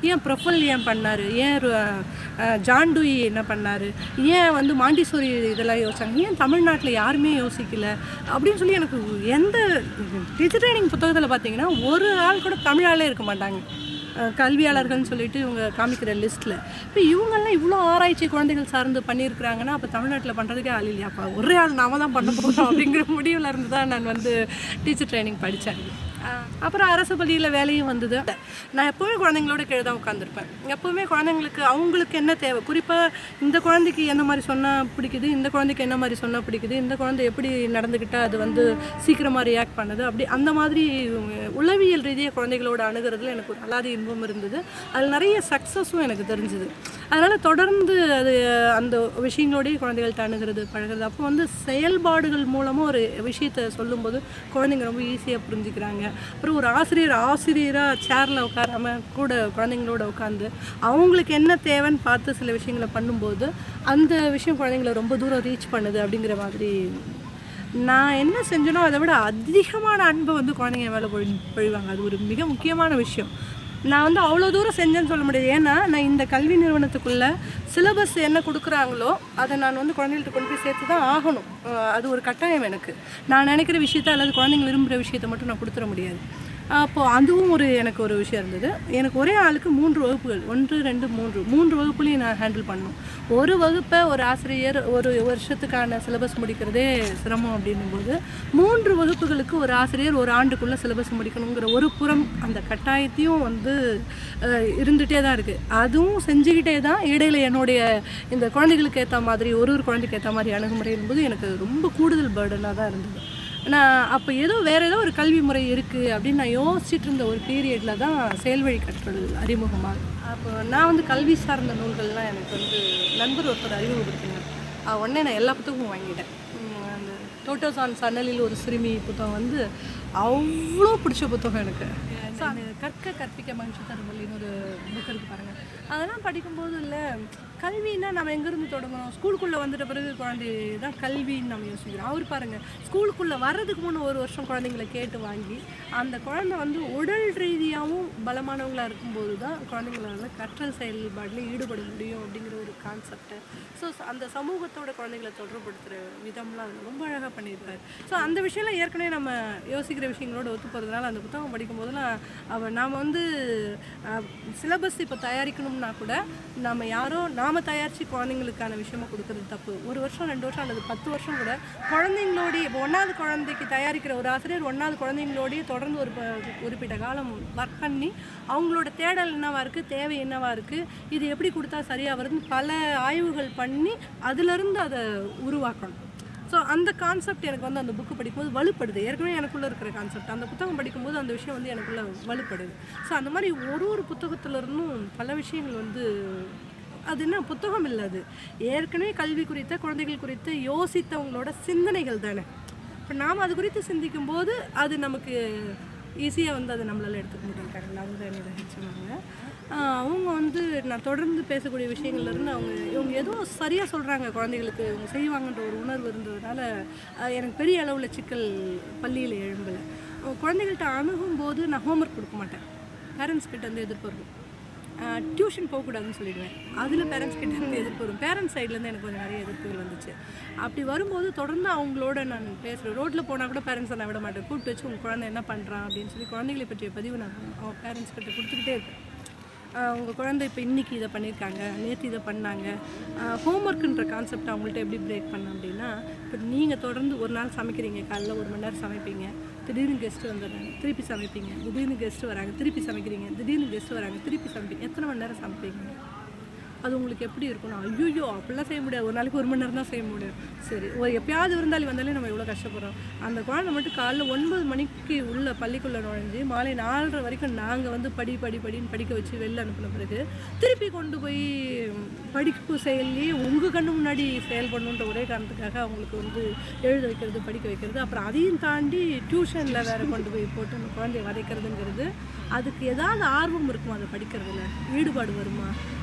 ஏன் ப்ரொஃபல் ஏன் பண்ணார் ஏன் ரு- அஹ், ஜான் டூயி என்ன பண்ணார் ஏன் வந்து மாண்டிசோரி இதெல்லாம் யோசிச்சாங்க ஏன் தமிழ்நாட்டில் யாருமே யோசிக்கல அப்படின்னு சொல்லி எனக்கு எந்த டீச்சர் ட்ரைனிங் புத்தகத்தில் பார்த்தீங்கன்னா ஒரு ஆள் கூட தமிழ் ஆளே இருக்க மாட்டாங்க அஹ் கல்வியாளர்கள்னு சொல்லிட்டு இவங்க காமிக்கிற லிஸ்ட்டில் இப்போ இவங்கெல்லாம் இவ்வளோ ஆராய்ச்சி குழந்தைகள் சார்ந்து பண்ணியிருக்கிறாங்கன்னா அப்போ தமிழ்நாட்டில் பண்ணுறதுக்கே ஆள் இல்லையா அப்போ ஒரே ஆள் நாம தான் பண்ண போகிறோம் அப்படிங்கிற முடிவில் இருந்து தான் நான் வந்து டீச்சர் ட்ரைனிங் படித்தேன் அப்புறம் அரசு பள்ளியில் வேலையும் வந்தது நான் எப்போவுமே குழந்தைங்களோட கீழே தான் உட்காந்துருப்பேன் எப்போவுமே குழந்தைங்களுக்கு அவங்களுக்கு என்ன தேவை குறிப்பாக இந்த குழந்தைக்கு என்ன மாதிரி சொன்னால் பிடிக்குது இந்த குழந்தைக்கு என்ன மாதிரி சொன்னால் பிடிக்குது இந்த குழந்தை எப்படி நடந்துக்கிட்டால் அது வந்து சீக்கிரமாக ரியாக்ட் பண்ணுது அப்படி அந்த மாதிரி உளவியல் ரீதியாக குழந்தைகளோட அணுகிறதுல எனக்கு ஒரு அலாதி இன்பம் இருந்தது அதில் நிறைய சக்ஸஸும் எனக்கு தெரிஞ்சுது அதனால் தொடர்ந்து அது அந்த விஷயங்களோடய குழந்தைகள்ட்ட அணுகிறது பழகிறது அப்போ வந்து செயல்பாடுகள் மூலமாக ஒரு விஷயத்தை சொல்லும்போது குழந்தைங்க ரொம்ப ஈஸியாக புரிஞ்சுக்கிறாங்க அப்புறம் ஒரு ஆசிரியர் ஆசிரியராக சேரில் உட்காராம கூட குழந்தைங்களோட உட்காந்து அவங்களுக்கு என்ன தேவைன்னு பார்த்து சில விஷயங்களை பண்ணும்போது அந்த விஷயம் குழந்தைங்களை ரொம்ப தூரம் ரீச் பண்ணுது அப்படிங்கிற மாதிரி நான் என்ன செஞ்சேனோ அதை விட அதிகமான அன்பை வந்து குழந்தைங்க என் மேலே பொழி பொழிவாங்க அது ஒரு மிக முக்கியமான விஷயம் நான் வந்து அவ்வளோ தூரம் செஞ்சேன்னு சொல்ல முடியாது ஏன்னா நான் இந்த கல்வி நிறுவனத்துக்குள்ளே சிலபஸ் என்ன கொடுக்குறாங்களோ அதை நான் வந்து குழந்தைகள்ட்ட கொண்டு போய் சேர்த்து தான் ஆகணும் அஹ் அது ஒரு கட்டாயம் எனக்கு நான் நினைக்கிற விஷயத்த அல்லது குழந்தைங்க விரும்புகிற விஷயத்த மட்டும் நான் கொடுத்துட முடியாது அப்போது அதுவும் ஒரு எனக்கு ஒரு விஷயம் இருந்தது எனக்கு ஒரே ஆளுக்கு மூன்று வகுப்புகள் ஒன்று ரெண்டு மூன்று மூன்று வகுப்புலையும் நான் ஹேண்டில் பண்ணணும் ஒரு வகுப்பை ஒரு ஆசிரியர் ஒரு வருஷத்துக்கான சிலபஸ் முடிக்கிறதே சிரமம் அப்படின்னும்போது மூன்று வகுப்புகளுக்கு ஒரு ஆசிரியர் ஒரு ஆண்டுக்குள்ளே சிலபஸ் முடிக்கணுங்கிற ஒரு புறம் அந்த கட்டாயத்தையும் வந்து அஹ், இருந்துகிட்டே தான் இருக்குது அதுவும் செஞ்சுக்கிட்டே தான் இடையில என்னுடைய இந்த குழந்தைகளுக்கு ஏற்ற மாதிரி ஒரு ஒரு குழந்தைக்கு ஏற்ற மாதிரி அணுகுமுறை இருக்கும்போது எனக்கு ரொம்ப கூடுதல் பேர்டனாக தான் இருந்தது நான் அப்போ ஏதோ வேறு ஏதோ ஒரு கல்வி முறை இருக்குது அப்படின்னு நான் யோசிச்சுட்டு இருந்த ஒரு பீரியடில் தான் செயல்வழி கற்றல் அறிமுகமாக அப்போ நான் வந்து கல்வி சார்ந்த நூல்கள்லாம் எனக்கு வந்து நண்பர் ஒருத்தர் அறிமுகப்படுத்தினார் அஹ் உடனே நான் எல்லா புத்தகமும் வாங்கிட்டேன் உம் அந்த டோட்டோஸ் ஆன் சன்னலில் ஒரு சிறுமி புத்தகம் வந்து அவ்வளோ பிடிச்ச புத்தகம் எனக்கு ஸோ அந்த கற்க கற்பிக்க மனுஷ தருமல்லின்னு ஒரு புக் இருக்கு பாருங்கள் அதெல்லாம் படிக்கும்போது இல்லை கல்வின்னா நம்ம எங்கேருந்து தொடங்கணும் ஸ்கூலுக்குள்ளே வந்துட்ட பிறகு குழந்தை தான் கல்வின்னு நம்ம யோசிக்கிறோம் அவர் பாருங்கள் ஸ்கூலுக்குள்ளே வர்றதுக்கு முன்னே ஒரு வருஷம் குழந்தைங்களை கேட்டு வாங்கி அந்த குழந்தை வந்து உடல் ரீதியாகவும் பலமானவங்களாக இருக்கும்போது தான் குழந்தைங்களால கற்றல் செயல்பாட்டில் ஈடுபட முடியும் அப்படிங்கிற ஒரு கான்செப்டை ஸோ அந்த சமூகத்தோட குழந்தைங்களை தொடர்புபடுத்துகிற விதம்லாம் அதுல ரொம்ப அழகாக பண்ணியிருக்காரு ஸோ அந்த விஷயம்லாம் ஏற்கனவே நம்ம யோசிக்கிற விஷயங்களோட ஒத்து போகிறதுனால அந்த புத்தகம் படிக்கும் போதெல்லாம் அவ நாம் வந்து சிலபஸ் இப்போ தயாரிக்கணும்னா கூட நம்ம யாரோ நாம் தயாரித்து குழந்தைங்களுக்கான விஷயமா கொடுக்கறது தப்பு ஒரு வருஷம் ரெண்டு வருஷம் அல்லது பத்து வருஷம் கூட குழந்தைங்களோடய இப்போ ஒன்றாவது குழந்தைக்கு தயாரிக்கிற ஒரு ஆசிரியர் ஒன்றாவது குழந்தைங்களோடய தொடர்ந்து ஒரு ப- குறிப்பிட்ட காலம் ஒர்க் பண்ணி அவங்களோட தேடல் என்னவா இருக்குது தேவை என்னவா இருக்குது இது எப்படி கொடுத்தா சரியாக வருதுன்னு பல ஆய்வுகள் பண்ணி அதுலேருந்து அதை உருவாக்கணும் ஸோ அந்த கான்செப்ட் எனக்கு வந்து அந்த புக்கு படிக்கும்போது வலுப்படுது ஏற்கனவே எனக்குள்ளே இருக்கிற கான்செப்ட் அந்த புத்தகம் படிக்கும்போது அந்த விஷயம் வந்து எனக்குள்ள வலுப்படுது ஸோ அந்த மாதிரி ஒரு ஒரு புத்தகத்துல இருந்தும் பல விஷயங்கள் வந்து அது என்ன புத்தகம் இல்லை அது ஏற்கனவே கல்வி குறித்த குழந்தைகள் குறித்து யோசித்தவங்களோட சிந்தனைகள் தானே இப்போ நாம் அது குறித்து சிந்திக்கும் போது அது நமக்கு ஈஸியாக வந்து அதை நம்மளால் எடுத்துக்க முடியும் கரெக்டாக அவங்க என்னோட ஹெச்எம்ங்க அவங்க வந்து நான் தொடர்ந்து பேசக்கூடிய விஷயங்கள்ல இருந்து அவங்க இவங்க ஏதோ சரியாக சொல்கிறாங்க குழந்தைகளுக்கு இவங்க செய்வாங்கன்ற ஒரு உணர்வு இருந்ததுனால அஹ், எனக்கு பெரிய அளவில் சிக்கல் பள்ளியில் எழும்பலை குழந்தைகள்கிட்ட அணுகும்போது நான் ஹோம்ஒர்க் கொடுக்க மாட்டேன் பேரண்ட்ஸ் கிட்ட இருந்து எதிர்ப்பு இருக்கும் டியூஷன் போகக்கூடாதுன்னு சொல்லிடுவேன் அதில் பேரண்ட்ஸ் கிட்ட இருந்து எதிர்ப்பு வரும் பேரண்ட்ஸ் சைட்லேருந்து எனக்கு கொஞ்சம் நிறைய எதிர்ப்புகள் வந்துச்சு அப்படி வரும்போது தொடர்ந்து அவங்களோட நான் பேசுகிறேன் ரோட்டில் போனால் கூட பேரண்ட்ஸை நான் விட மாட்டேன் கூப்பிட்டு வச்சு உங்கள் குழந்தை என்ன பண்ணுறான் அப்படின்னு சொல்லி குழந்தைகளை பற்றிய பதிவு நான் பேரண்ட்ஸ் கிட்ட கொடுத்துக்கிட்டே இருப்பேன் ஆஹ் உங்க குழந்தை இப்போ இன்னைக்கு இதை பண்ணியிருக்காங்க நேற்று இதை பண்ணாங்க ஹோம்ஒர்க்குன்ற கான்செப்ட் அவங்கள்ட்ட எப்படி பிரேக் பண்ண அப்படின்னா இப்போ நீங்கள் தொடர்ந்து ஒரு நாள் சமைக்கிறீங்க காலைல ஒரு மணி நேரம் சமைப்பீங்க திடீர்னு கெஸ்ட்டு வந்துடுறாங்க திருப்பி சமைப்பீங்க திடீர்னு கெஸ்ட்டு வராங்க திருப்பி சமைக்கிறீங்க திடீர்னு கெஸ்ட்டு வராங்க திருப்பி சமைப்பீங்க எத்தனை மணி நேரம் சமைப்பீங்க அது உங்களுக்கு எப்படி இருக்கணும் ஐயோ அப்படிலாம் செய்ய முடியாது ஒரு நாளைக்கு ஒரு மணி நேரம் தான் செய்ய முடியும் சரி ஒரு எப்பயாவது விருந்தாளி வந்தாலே நம்ம எவ்வளோ கஷ்டப்படுறோம் அந்த குழந்தை மட்டும் காலைல ஒன்பது மணிக்கு உள்ள பள்ளிக்குள்ளே நுழைஞ்சு மாலை நாலரை வரைக்கும் நாங்கள் வந்து படி படி படின்னு படிக்க வச்சு வெளில அனுப்பின பிறகு திருப்பி கொண்டு போய் படிப்பு செயல்லையே உங்கள் கண்ணு முன்னாடி செயல்படணுன்ற ஒரே காரணத்துக்காக அவங்களுக்கு வந்து எழுத வைக்கிறது படிக்க வைக்கிறது அப்புறம் அதையும் தாண்டி டியூஷனில் வேற கொண்டு போய் போட்டு அந்த குழந்தைய வதைக்கிறதுங்கிறது அதுக்கு ஏதாவது ஆர்வம் இருக்குமா அதை படிக்கிறதுல ஈடுபாடு வருமா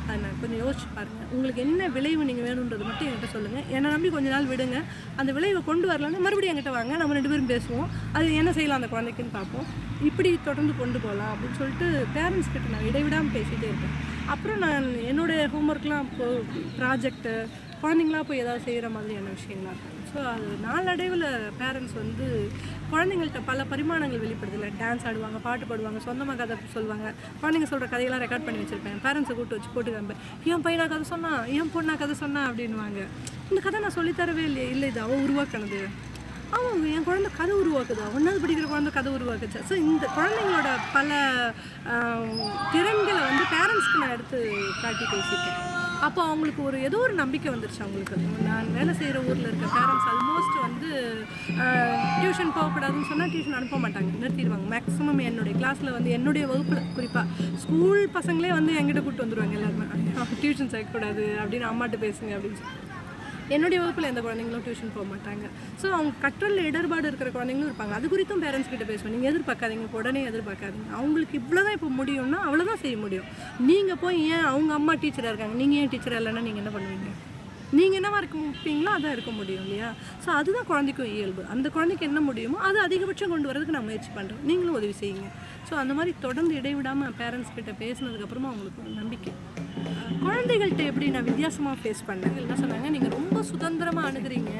அதை நான் கொஞ்சம் யோசிச்சு பாருங்கள் உங்களுக்கு என்ன விளைவு நீங்கள் வேணுன்றது மட்டும் என்கிட்ட சொல்லுங்கள் என்னை நம்பி கொஞ்ச நாள் விடுங்க அந்த விளைவை கொண்டு வரலன்னா மறுபடியும் என்கிட்ட வாங்க நம்ம ரெண்டு பேரும் பேசுவோம் அது என்ன செய்யலாம் அந்த குழந்தைக்குன்னு பார்ப்போம் இப்படி தொடர்ந்து கொண்டு போகலாம் அப்படின்னு சொல்லிட்டு பேரண்ட்ஸ் கிட்ட நான் இடைவிடாமல் பேசிகிட்டே இருப்பேன் அப்புறம் நான் என்னுடைய ஹோம்ஒர்க்லாம் இப்போ ப்ராஜெக்ட்டு குழந்தைங்களா போய் ஏதாவது செய்கிற மாதிரியான விஷயங்களா இருக்கும் ஸோ அது நாளடைவில் பேரண்ட்ஸ் வந்து குழந்தைங்கள்ட்ட பல பரிமாணங்கள் வெளிப்படுதில்ல டான்ஸ் ஆடுவாங்க பாட்டு பாடுவாங்க சொந்தமாக கதை சொல்லுவாங்க குழந்தைங்க சொல்கிற கதையெல்லாம் ரெக்கார்ட் பண்ணி வச்சுருப்பேன் பேரண்ட்ஸை கூப்பிட்டு வச்சு போட்டு காமிப்பேன் என் பையனா கதை சொன்னா என் பொண்ணா கதை சொன்னா அப்படின்வாங்க இந்த கதை நான் சொல்லித்தரவே இல்லையே இல்லை இது அவள் உருவாக்கினது அவங்க என் குழந்தை கதை உருவாக்குதா ஒன்றாவது படிக்கிற குழந்தை கதை உருவாக்குச்சா ஸோ இந்த குழந்தைங்களோட பல ஆம், திறன்களை வந்து பேரண்ட்ஸ்க்கு நான் எடுத்து காட்டி பேசியிருக்கேன் அப்போ அவங்களுக்கு ஒரு ஏதோ ஒரு நம்பிக்கை வந்துருச்சு அவங்களுக்கு நான் வேலை செய்கிற ஊரில் இருக்க பேரண்ட்ஸ் ஆல்மோஸ்ட் வந்து டியூஷன் போகக்கூடாதுன்னு சொன்னால் டியூஷன் அனுப்ப மாட்டாங்க நிறுத்திடுவாங்க மேக்ஸிமம் என்னுடைய கிளாஸில் வந்து என்னுடைய வகுப்பில் குறிப்பாக ஸ்கூல் பசங்களே வந்து என்கிட்ட கூப்பிட்டு வந்துருவாங்க எல்லாருமே டியூஷன் சேர்க்கக்கூடாது அப்படின்னு அம்மாட்ட பேசுங்க அப்படின்னு சொல்லி என்னுடைய வகுப்பில் எந்த குழந்தைங்களும் டியூஷன் போக மாட்டாங்க ஸோ அவங்க கற்றலில் இடர்பாடு இருக்கிற குழந்தைங்களும் இருப்பாங்க அது குறித்தும் பேரண்ட்ஸ் கிட்ட பேசுவோம் நீங்கள் எதிர்பார்க்காதீங்க இப்போ உடனே எதிர்பார்க்காதீங்க அவங்களுக்கு இவ்வளோ தான் இப்போ முடியும்னா அவ்வளோதான் செய்ய முடியும் நீங்கள் போய் ஏன் அவங்க அம்மா டீச்சராக இருக்காங்க நீங்கள் ஏன் டீச்சராக இல்லைன்னா நீங்கள் என்ன பண்ணுவீங்க நீங்கள் என்னவா இருக்க முடிப்பீங்களோ அதான் இருக்க முடியும் இல்லையா ஸோ அதுதான் குழந்தைக்கும் இயல்பு அந்த குழந்தைக்கு என்ன முடியுமோ அது அதிகபட்சம் கொண்டு வரதுக்கு நான் முயற்சி பண்ணுறேன் நீங்களும் உதவி செய்யுங்க ஸோ அந்த மாதிரி தொடர்ந்து இடைவிடாமல் பேரண்ட்ஸ் கிட்ட பேசினதுக்கப்புறமா அவங்களுக்கு ஒரு நம்பிக்கை குழந்தைகள்கிட்ட எப்படி நான் வித்தியாசமாக ஃபேஸ் பண்ணேன் என்ன சொன்னாங்க நீங்கள் ரொம்ப சுதந்திரமாக அணுகுறீங்க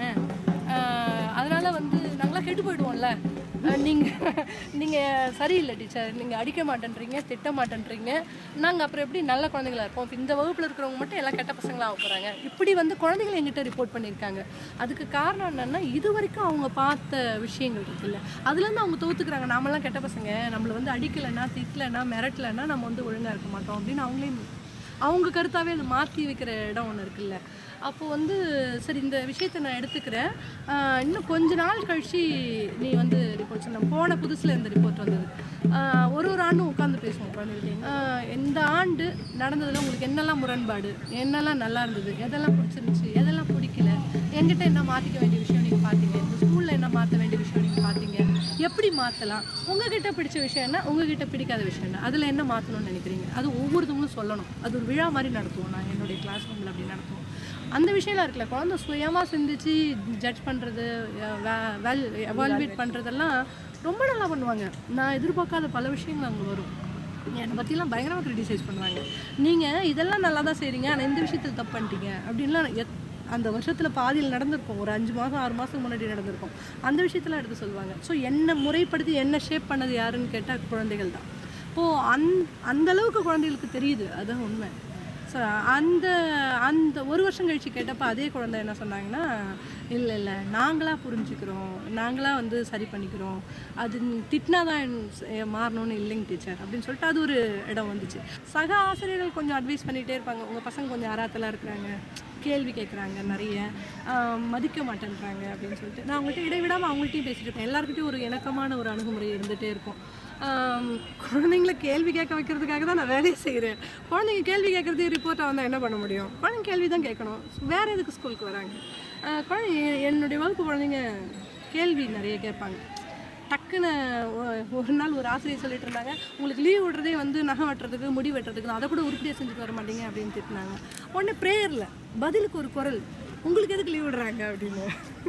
ஆஹ் அதனால வந்து நாங்களாம் கெட்டு போயிடுவோம்ல நீங்கள் நீங்கள் சரியில்லை டீச்சர் நீங்கள் அடிக்க மாட்டேன்றீங்க திட்ட மாட்டேன்றீங்க நாங்கள் அப்புறம் எப்படி நல்ல குழந்தைங்களா இருப்போம் இப்போ இந்த வகுப்பில் இருக்கிறவங்க மட்டும் எல்லாம் கெட்ட பசங்களாக ஆக போகிறாங்க இப்படி வந்து குழந்தைகள் எங்கிட்ட ரிப்போர்ட் பண்ணியிருக்காங்க அதுக்கு காரணம் என்னென்னா இது வரைக்கும் அவங்க பார்த்த விஷயங்கள் இருக்குல்ல அதுலேருந்து அவங்க தோத்துக்கிறாங்க நாமெல்லாம் கெட்ட பசங்க நம்மளை வந்து அடிக்கலைன்னா திட்டலைன்னா மிரட்டலைன்னா நம்ம வந்து ஒழுங்காக இருக்க மாட்டோம் அப்படின்னு அவங்களே அவங்க கருத்தாவே அதை மாற்றி வைக்கிற இடம் ஒன்று இருக்குல்ல அப்போ வந்து சரி இந்த விஷயத்தை நான் எடுத்துக்கிறேன் ஆஹ் இன்னும் கொஞ்ச நாள் கழிச்சு நீ வந்து ரிப்போர்ட் சொன்ன போன புதுசில் இந்த ரிப்போர்ட் வந்தது ஆஹ் ஒரு ஒரு ஆண்டும் உட்காந்து பேசுவோம் குழந்தைகிட்ட ஆஹ் இந்த ஆண்டு நடந்ததில் உங்களுக்கு என்னெல்லாம் முரண்பாடு என்னெல்லாம் நல்லா இருந்தது எதெல்லாம் பிடிச்சிருந்துச்சு எதெல்லாம் பிடிக்கல என்கிட்ட என்ன மாற்றிக்க வேண்டிய விஷயம் நீங்கள் பார்த்தீங்க இந்த ஸ்கூலில் என்ன மாற்ற வேண்டிய விஷயம் நீங்கள் பார்த்தீங்க எப்படி மாற்றலாம் உங்ககிட்ட பிடிச்ச விஷயம் என்ன உங்ககிட்ட பிடிக்காத விஷயம் என்ன அதில் என்ன மாற்றணும்னு நினைக்கிறீங்க அது ஒவ்வொருத்தவங்களும் சொல்லணும் அது ஒரு விழா மாதிரி நடத்துவோம் நான் என்னுடைய கிளாஸ் ரூமில் அப்படி நடத்துவோம் அந்த விஷயம்லாம் இருக்குல்ல குழந்தை சுயமாக சிந்திச்சு ஜட்ஜ் பண்ணுறது வெல் எவால்வேட் பண்ணுறதெல்லாம் ரொம்ப நல்லா பண்ணுவாங்க நான் எதிர்பார்க்காத பல விஷயங்கள் அங்கே வரும் என்னை பற்றிலாம் பயங்கரமாக க்ரிட்டிசைஸ் பண்ணுவாங்க நீங்கள் இதெல்லாம் நல்லா தான் செய்கிறீங்க ஆனால் இந்த விஷயத்தில் தப்பு பண்ணிட்டீங்க அப்படின்லாம் எத் அந்த வருஷத்தில் பாதியில் நடந்திருக்கும் ஒரு அஞ்சு மாதம் ஆறு மாதத்துக்கு முன்னாடி நடந்திருக்கும் அந்த விஷயத்தில் எடுத்து சொல்லுவாங்க ஸோ என்ன முறைப்படுத்தி என்ன ஷேப் பண்ணது யாருன்னு கேட்டால் குழந்தைகள் தான் இப்போது அந் அந்த அளவுக்கு குழந்தைகளுக்கு தெரியுது அதுதான் உண்மை ஸோ அந்த அந்த ஒரு வருஷம் கழிச்சு கேட்டப்போ அதே குழந்தை என்ன சொன்னாங்கன்னா இல்லை இல்லை நாங்களாக புரிஞ்சுக்கிறோம் நாங்களாக வந்து சரி பண்ணிக்கிறோம் அது திட்டினா தான் மாறணும்னு இல்லைங்க டீச்சர் அப்படின்னு சொல்லிட்டு அது ஒரு இடம் வந்துச்சு சக ஆசிரியர்கள் கொஞ்சம் அட்வைஸ் பண்ணிகிட்டே இருப்பாங்க உங்கள் பசங்க கொஞ்சம் ஆராத்தலாக இருக்கிறாங்க கேள்வி கேட்குறாங்க நிறைய ஆஹ் மதிக்க மாட்டேன்றாங்க அப்படின்னு சொல்லிட்டு நான் அவங்கள்ட்ட இடைவிடாமல் அவங்கள்ட்டையும் பேசிட்டு இருப்பேன் எல்லாருக்கிட்டையும் ஒரு இணக்கமான ஒரு அணுகுமுறை இருந்துகிட்டே இருக்கும் ஆம், குழந்தைங்கள கேள்வி கேட்க வைக்கிறதுக்காக தான் நான் வேலையை செய்கிறேன் குழந்தைங்க கேள்வி கேட்குறது ரிப்போர்ட்டாக வந்தால் என்ன பண்ண முடியும் குழந்தைங்க கேள்வி தான் கேட்கணும் வேறு எதுக்கு ஸ்கூலுக்கு வராங்க ஆஹ் குழந்தைங்க என்னுடைய வகுப்பு குழந்தைங்க கேள்வி நிறைய கேட்பாங்க டக்குன்னு ஒ- ஒரு நாள் ஒரு ஆசிரியர் சொல்லிட்டு இருந்தாங்க உங்களுக்கு லீவ் விடுறதே வந்து நகம் வெட்டுறதுக்கு முடி வெட்டுறதுக்கு தான். அதை கூட உருப்படியாக செஞ்சுட்டு வர மாட்டீங்க அப்படின்னு திட்டினாங்க உடனே ப்ரேயரில் பதிலுக்கு ஒரு குரல் உங்களுக்கு எதுக்கு லீவ் விடுறாங்க அப்படின்னு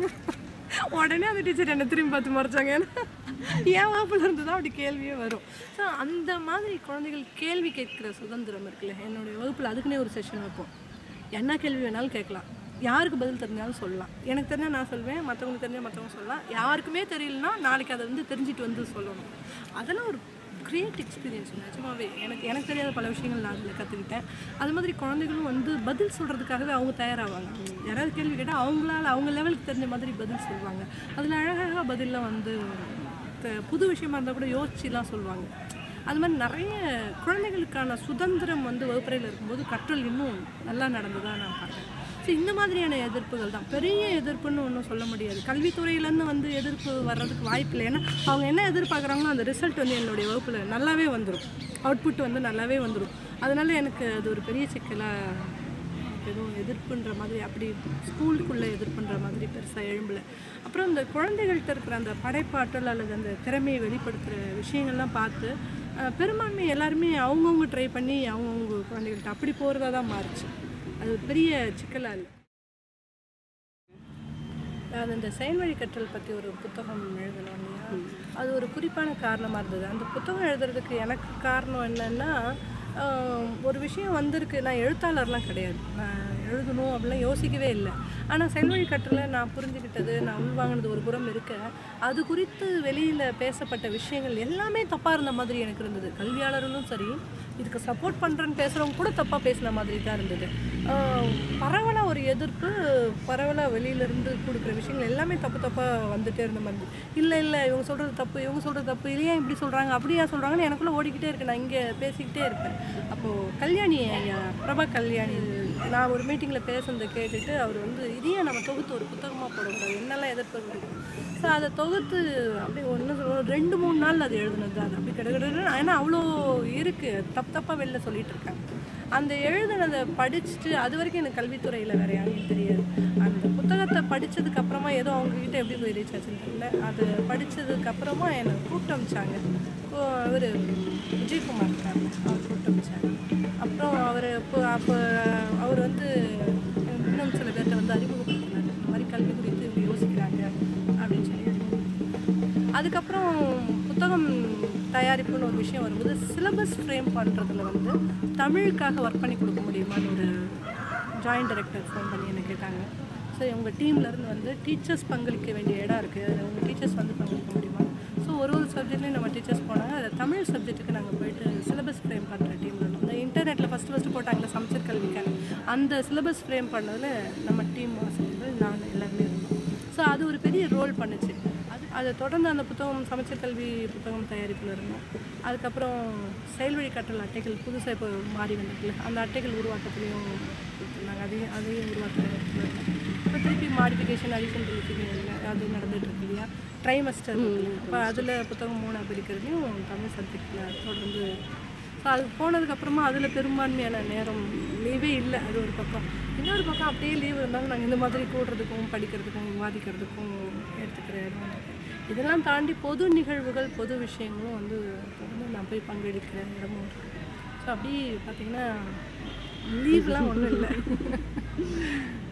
உடனே அந்த டீச்சர் என்னை திரும்பி பார்த்து மறைச்சாங்க ஏன்னா என் வகுப்புல இருந்து தான் அப்படி கேள்வியே வரும் ஸோ அந்த மாதிரி குழந்தைகள் கேள்வி கேட்குற சுதந்திரம் இருக்குல்ல என்னுடைய வகுப்பில் அதுக்குன்னே ஒரு செஷன் வைப்போம் என்ன கேள்வி வேணாலும் கேட்கலாம் யாருக்கு பதில் தெரிஞ்சாலும் சொல்லலாம் எனக்கு தெரிஞ்சால் நான் சொல்வேன் மற்றவங்களுக்கு தெரிஞ்சால் மற்றவங்க சொல்லலாம் யாருக்குமே தெரியலனா நாளைக்கு அதை வந்து தெரிஞ்சுட்டு வந்து சொல்லணும் அதெல்லாம் ஒரு கிரேட் எக்ஸ்பீரியன்ஸ் நிஜமாவே எனக்கு எனக்கு தெரியாத பல விஷயங்கள் நான் அதில் கற்றுக்கிட்டேன் அது மாதிரி குழந்தைகளும் வந்து பதில் சொல்கிறதுக்காகவே அவங்க தயாராவாங்க யாராவது கேள்வி கேட்டால் அவங்களால அவங்க லெவலுக்கு தெரிஞ்ச மாதிரி பதில் சொல்லுவாங்க அதில் அழகாக பதிலில் வந்து த- புது விஷயமா இருந்தால் கூட யோசிச்சுலாம் சொல்லுவாங்க அது மாதிரி நிறைய குழந்தைகளுக்கான சுதந்திரம் வந்து வகுப்பறையில் இருக்கும்போது கற்றல் இன்னும் நல்லா நடந்ததாக நான் பார்க்குறேன் ஸோ இந்த மாதிரியான எதிர்ப்புகள் தான் பெரிய எதிர்ப்புன்னு ஒன்றும் சொல்ல முடியாது கல்வித்துறையிலேருந்து வந்து எதிர்ப்பு வர்றதுக்கு வாய்ப்பு இல்லை ஏன்னா அவங்க என்ன எதிர்பார்க்குறாங்களோ அந்த ரிசல்ட் வந்து என்னுடைய வகுப்பில் நல்லாவே வந்துடும் அவுட்புட் வந்து நல்லாவே வந்துடும் அதனால எனக்கு அது ஒரு பெரிய சிக்கலாக எனக்கு எதுவும் எதிர்ப்புன்ற மாதிரி அப்படி ஸ்கூலுக்குள்ளே எதிர்ப்புன்ற மாதிரி பெருசாக எழும்பல அப்புறம் இந்த குழந்தைகள்கிட்ட இருக்கிற அந்த படைப்பாற்றல் அல்லது அந்த திறமையை வெளிப்படுத்துகிற விஷயங்கள்லாம் பார்த்து அஹ், பெரும்பான்மை எல்லாருமே அவங்கவுங்க ட்ரை பண்ணி அவங்கவுங்க குழந்தைகள்கிட்ட அப்படி போகிறதா தான் மாறுச்சு அது ஒரு பெரிய சிக்கலாக இல்லை நான் இந்த செயல்வழி கற்றல் பற்றி ஒரு புத்தகம் எழுதணும் இல்லையா அது ஒரு குறிப்பான காரணமாக இருந்தது அந்த புத்தகம் எழுதுறதுக்கு எனக்கு காரணம் என்னன்னா ஆஹ், ஒரு விஷயம் வந்திருக்கு நான் எழுத்தாளர்லாம் கிடையாது நான் எழுதணும் அப்படிலாம் யோசிக்கவே இல்லை ஆனால் செயல்வழி கற்றலை நான் புரிஞ்சுக்கிட்டது நான் உள்வாங்கினது ஒரு புறம் இருக்க அது குறித்து வெளியில் பேசப்பட்ட விஷயங்கள் எல்லாமே தப்பாக இருந்த மாதிரி எனக்கு இருந்தது கல்வியாளர்களும் சரி இதுக்கு சப்போர்ட் பண்ணுறேன்னு பேசுகிறவங்க கூட தப்பாக பேசின மாதிரி தான் இருந்தது பரவலாக ஒரு எதிர்ப்பு பரவலாக வெளியிலேருந்து கொடுக்குற விஷயங்கள் எல்லாமே தப்பு தப்பாக வந்துட்டே இருந்த மாதிரி இருந்தது. இல்லை இல்லை இவங்க சொல்கிறது தப்பு இவங்க சொல்கிறது தப்பு இல்லையா இப்படி சொல்கிறாங்க அப்படியா சொல்கிறாங்கன்னு எனக்குள்ளே ஓடிக்கிட்டே இருக்கு நான் இங்கே பேசிக்கிட்டே இருப்பேன் அப்போது கல்யாணி ஐயா பிரபா கல்யாணி நான் ஒரு மீட்டிங்கில் பேசுனதை கேட்டுட்டு அவர் வந்து இதையே நம்ம தொகுத்து ஒரு புத்தகமாக போடக்கூடாது என்னெல்லாம் எதிர்ப்பு ஸோ அதை தொகுத்து அப்படி ஒன்று ரெண்டு மூணு நாள் அது எழுதுனது தான் அது அப்படி கிடக்கிட்டு ஏன்னா அவ்வளோ இருக்குது தப்பு தப்பாக வெளில சொல்லிட்டு இருக்காங்க அந்த எழுதுனதை படிச்சுட்டு அது வரைக்கும் எனக்கு கல்வித்துறையில் வேறு யாரையும் தெரியாது அந்த புத்தகத்தை படிச்சதுக்கு அப்புறமா ஏதோ அவங்கக்கிட்ட எப்படி போய் ரீச் ஆச்சுன்னு தெரியல அது படிச்சதுக்கு அப்புறமா என்னை கூப்பிட்டு அமிச்சாங்க அவர் விஜயகுமார் இருக்காங்க அவர் கூப்பிட்டு அமிச்சாங்க அப்புறம் அவர் இப்போ அப்போ அவர் வந்து இன்னும் சில பேர்கிட்ட வந்து அறிமுகப்படுத்தினார் இந்த மாதிரி கல்வி குறித்து இவங்க யோசிக்கிறாங்க அப்படின்னு சொல்லி அதுக்கப்புறம் புத்தகம் தயாரிப்புன்னு ஒரு விஷயம் வரும்போது சிலபஸ் ஃப்ரேம் பண்ணுறதுல வந்து தமிழுக்காக ஒர்க் பண்ணி கொடுக்க முடியுமான்னு ஒரு ஜாயின்ட் டைரக்டர் ஃபோன் பண்ணி என்ன கேட்டாங்க ஸோ உங்கள் டீம்லேருந்து வந்து டீச்சர்ஸ் பங்களிக்க வேண்டிய இடம் இருக்குது அதில் உங்கள் டீச்சர்ஸ் வந்து பங்களிக்க முடியுமா ஸோ ஒரு ஒரு சப்ஜெக்ட்லேயும் நம்ம டீச்சர்ஸ் போனாங்க அதை தமிழ் சப்ஜெக்ட்டுக்கு நாங்கள் போயிட்டு சிலபஸ் ஃப்ரேம் பண்ணுற டீமில் இருந்தோம் இந்த இன்டர்நெட்டில் ஃபஸ்ட்டு ஃபஸ்ட்டு போட்டாங்களே சமச்சர் கல்விக்கான அந்த சிலபஸ் ஃப்ரேம் பண்ணதில் நம்ம டீம் ஆசிரியர்கள் நான் எல்லாருமே இருந்தோம் ஸோ அது ஒரு பெரிய ரோல் பண்ணுச்சு அது அதை தொடர்ந்து அந்த புத்தகம் சமச்சர் கல்வி புத்தகம் தயாரிப்பில் இருந்தோம் அதுக்கப்புறம் செயல்வழி கற்றல் அட்டைகள் புதுசாக இப்போ மாறி வந்திருக்குல்ல அந்த அட்டைகள் உருவாக்கத்துலேயும் கொடுத்துருந்தாங்க அதையும் அதையும் உருவாக்க இப்போ திருப்பி மாடிஃபிகேஷன் அடிஷன் வெரிஃபிகேஷன் அது நடந்துட்டு இருக்கு இல்லையா ட்ரைமஸ்டர் இப்போ அதில் புத்தகம் மூணாக பிரிக்கிறதையும் தமிழ் சப்ஜெக்டில் தொடர்ந்து ஸோ அது போனதுக்கப்புறமா அதில் பெரும்பான்மையான நேரம் லீவே இல்லை அது ஒரு பக்கம் இன்னொரு பக்கம் அப்படியே லீவ் இருந்தாலும் நாங்கள் இந்த மாதிரி கூடுறதுக்கும் படிக்கிறதுக்கும் விவாதிக்கிறதுக்கும் எடுத்துக்கிற இடம் இருக்கு. இதெல்லாம் தாண்டி பொது நிகழ்வுகள் பொது விஷயங்களும் வந்து தொடர்ந்து நான் போய் பங்கெடுக்கிற இடமும் இருக்குது ஸோ அப்படி பார்த்தீங்கன்னா லீவ்லாம் ஒன்றும் இல்லை